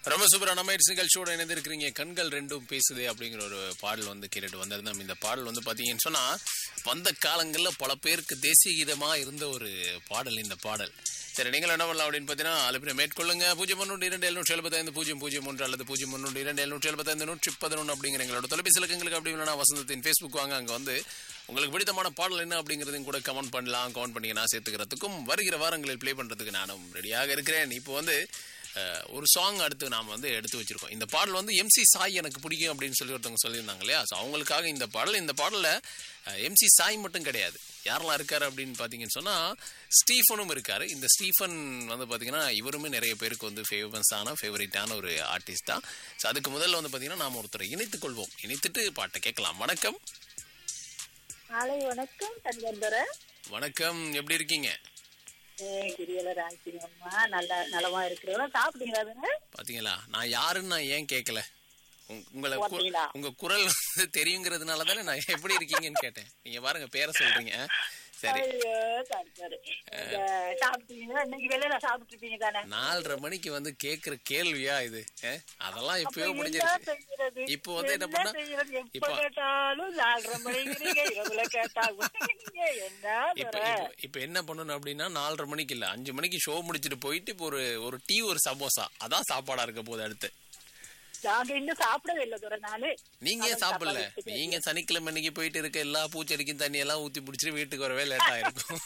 ரொம்ப சூப்பரா நம்ம இட்ஸ் நிகழ்ச்சியோட இணைந்திருக்கிறீங்க கண்கள் ரெண்டும் பேசுதே அப்படிங்கிற ஒரு பாடல் வந்து கேட்டுட்டு வந்திருந்தோம் இந்த பாடல் வந்து பாத்தீங்கன்னு சொன்னா வந்த காலங்கள்ல பல பேருக்கு தேசிய கீதமா இருந்த ஒரு பாடல் இந்த பாடல் சரி நீங்கள் என்ன பண்ணலாம் அப்படின்னு பார்த்தீங்கன்னா அலுப்பின மேற்கொள்ளுங்க பூஜ்ஜியம் ஒன்று இரண்டு எழுநூற்றி எழுபத்தைந்து பூஜ்ஜியம் பூஜ்ஜியம் ஒன்று அல்லது பூஜ்ஜியம் ஒன்று இரண்டு எழுநூற்றி எழுபத்தைந்து நூற்றி பதினொன்று அப்படிங்கிற எங்களோட தொலைபேசி இலக்கங்களுக்கு அப்படி இல்லைனா வசந்தத்தின் ஃபேஸ்புக் வாங்க அங்கே வந்து உங்களுக்கு பிடித்தமான பாடல் என்ன அப்படிங்கிறதையும் கூட கமெண்ட் பண்ணலாம் கமெண்ட் பண்ணி நான் சேர்த்துக்கிறதுக்கும் வருகிற வாரங்களில் ப்ளே பண்ணுறதுக்கு நானும் ரெடியாக இருக்கிறேன் இப்போ வந்து அஹ், ஒரு சாங் அடுத்து நாம் வந்து எடுத்து வச்சிருக்கோம் இந்த பாடல் வந்து எம்சி சாய் எனக்கு பிடிக்கும் அப்படின்னு சொல்லி ஒருத்தவங்க சொல்லியிருந்தாங்க இல்லையா ஸோ அவங்களுக்காக இந்த பாடல் இந்த பாடலில் எம்சி சாய் மட்டும் கிடையாது யாரெல்லாம் இருக்காரு அப்படின்னு பார்த்தீங்கன்னு சொன்னால் ஸ்டீஃபனும் இருக்காரு இந்த ஸ்டீஃபன் வந்து பார்த்தீங்கன்னா இவருமே நிறைய பேருக்கு வந்து ஃபேமஸான ஃபேவரட்டான ஒரு ஆர்டிஸ்ட் தான் ஸோ அதுக்கு முதல்ல வந்து பார்த்தீங்கன்னா நாம் ஒருத்தரை இணைத்துக் கொள்வோம் இணைத்துட்டு பாட்டை கேட்கலாம் வணக்கம் காலை வணக்கம் தங்கந்தர வணக்கம் எப்படி இருக்கீங்க கிரியல ராசிங்கம்மா நல்லா நலமா இருக்கிறோம் சாப்பிட்டீங்களா அதுங்க பாத்தீங்களா நான் யாருன்னு நான் ஏன் கேட்கல உங்க- உங்களை கு- அப்படிங்களா? உங்க குரல் வந்து தெரியுங்கிறதுனால தானே நான் எப்படி இருக்கீங்கன்னு கேட்டேன் நீங்க பாருங்க பேரை சொல்றீங்க சரி ஐயோ சரி சரி இந்த சாப்பிட்டீங்களா இன்னைக்கு வெளியில சாப்பிட்டு இருப்பீங்க தானே நாலரை மணிக்கு வந்து கேக்குற கேள்வியா இது அஹ்? அதெல்லாம் அப்ப எப்பயோ என்ன முடிஞ்சிருச்சு செய்யறது? இப்போ வந்து என்ன என்ன பண்ணா செய்யறது? எப்ப இப்போ கேட்டாலும் நாலரை மணிங்கிறீங்க இரவுல கேட்டா விட்டுறீங்க. என்ன இப்ப தர? இப்ப- இப்ப என்ன பண்ணணும் அப்படின்னா நாலரை மணிக்கு இல்ல அஞ்சு மணிக்கு ஷோ முடிச்சிட்டு போயிட்டு இப்போ ஒரு ஒரு டீ ஒரு சமோசா அதான் சாப்பாடா இருக்க போகுது அடுத்து நாங்க இன்னும் சாப்பிடவே இல்லை துரை நானு நீங்க ஏன் அதான் சாப்பிடல சாப்பாடு எடுத்துட்டு நீங்க சனிக்கிழமை அன்னைக்கு போயிட்டு இருக்க எல்லா பூச்செடிக்கும் தண்ணி எல்லாம் ஊத்தி பிடிச்சிட்டு வீட்டுக்கு வரவே லேட் ஆயிருக்கும்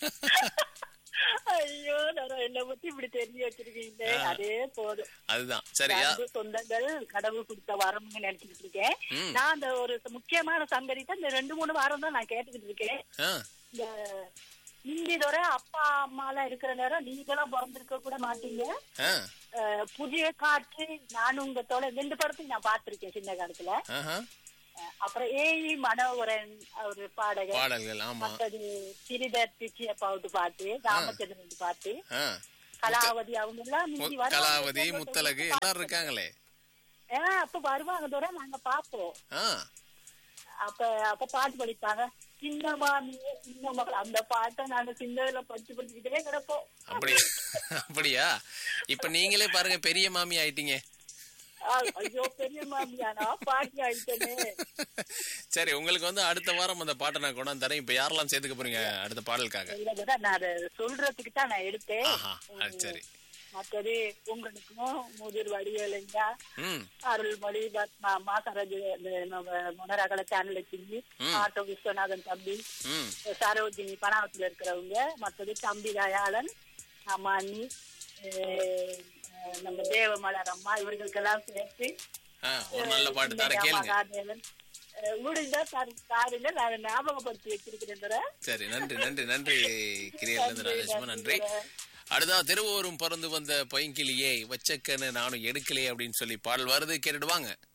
ஐயோ தர என்ன பத்தி இப்படி தெரிஞ்சு வச்சிருக்கீங்க அதே போதும் அதுதான் சரியா அன்பு சொந்தங்கள் கடவுள் கொடுத்த வரம்னு நினைச்சிட்டு இருக்கேன் ம். நான் அந்த ஒரு முக்கியமான சங்கதி தான் இந்த ரெண்டு மூணு வாரம் தான் நான் கேட்டுக்கிட்டு இருக்கேன் ஆ, இந்த இந்தி தோற அப்பா அம்மா எல்லாம் இருக்கிற நேரம் நீங்களாம் பிறந்திருக்க கூட மாட்டீங்க ஆ, அஹ், புதிய காற்று நானும் உங்க தோழ ரெண்டு படத்தையும் நான் பார்த்திருக்கேன் சின்ன காலத்துல ஆஹா. அஹ், அப்புறம் ஏஇ மனோகரன் ஒரு பாடகர் பாடல்கள் ஆமா மற்றது சிறிதர் பிச்சியப்பாவுட்டு பாட்டு ராமச்சந்திரன் பாட்டு ஆ. கலாவதி அவங்க எல்லாம் மு- மிஞ்சி வருவாங்க. கலாவதி முத்தலகு எல்லாரும் இருக்காங்களே ஆ, அப்ப வருவாங்க தோற நாங்க பாப்போம் ஆ அப்ப அப்ப பாட்டு படிப்பாங்க சின்ன மாமியே சின்ன மகள் அந்த பாட்டை நாங்க சின்னதுல படிச்சு படிச்சுக்கிட்டே கிடப்போம் அப்படி அப்படியா இப்ப நீங்களே பாருங்க பெரிய மாமி ஆயிட்டீங்க ஆ, ஐயோ பெரிய மாமியானா பாட்டி ஆயிட்டனே சரி உங்களுக்கு வந்து அடுத்த வாரம் அந்த பாட்டை நான் கொண்டாந்து தரேன் இப்ப யாரெல்லாம் சேர்த்துக்க போறீங்க அடுத்த பாடலுக்காக இல்ல தோற, நான் அதை சொல்றதுக்கு தான் நான் எடுத்தேன் ஆஹா அது சரி மற்றது உங்களுக்கும் முதிர் வடிவேலையா ம் அருள்மொழி பத்மா அம்மா சரோஜி இந்த நம்ம முனரகல சேனல் வச்சிருந்து ஆட்டோ விஸ்வநாதன் தம்பி ம் சரோஜினி பணாவத்துல இருக்கிறவங்க மற்றது தம்பி தயாளன் அம்மா அண்ணி அஹ், அஹ், நம்ம தேவமலர் அம்மா இவர்களுக்கெல்லாம் சேர்த்து ஆ ஒரு நல்ல பாட்டு தர சின்னையா கேளுங்க மகாதேவன் அஹ், முடிஞ்சா சார் காலையில நான் ஞாபகப்படுத்தி வச்சிருக்கிறேன் தர சரி நன்றி நன்றி நன்றி கிரியர்லேருந்து ராஜேஷ்மா நன்றி அடுத்தா திருவூரும் பறந்து வந்த பைங்கிளியே வச்சக்கன்னு நானும் எடுக்கலையே அப்படின்னு சொல்லி பாடல் வருது கேட்டுடுவாங்க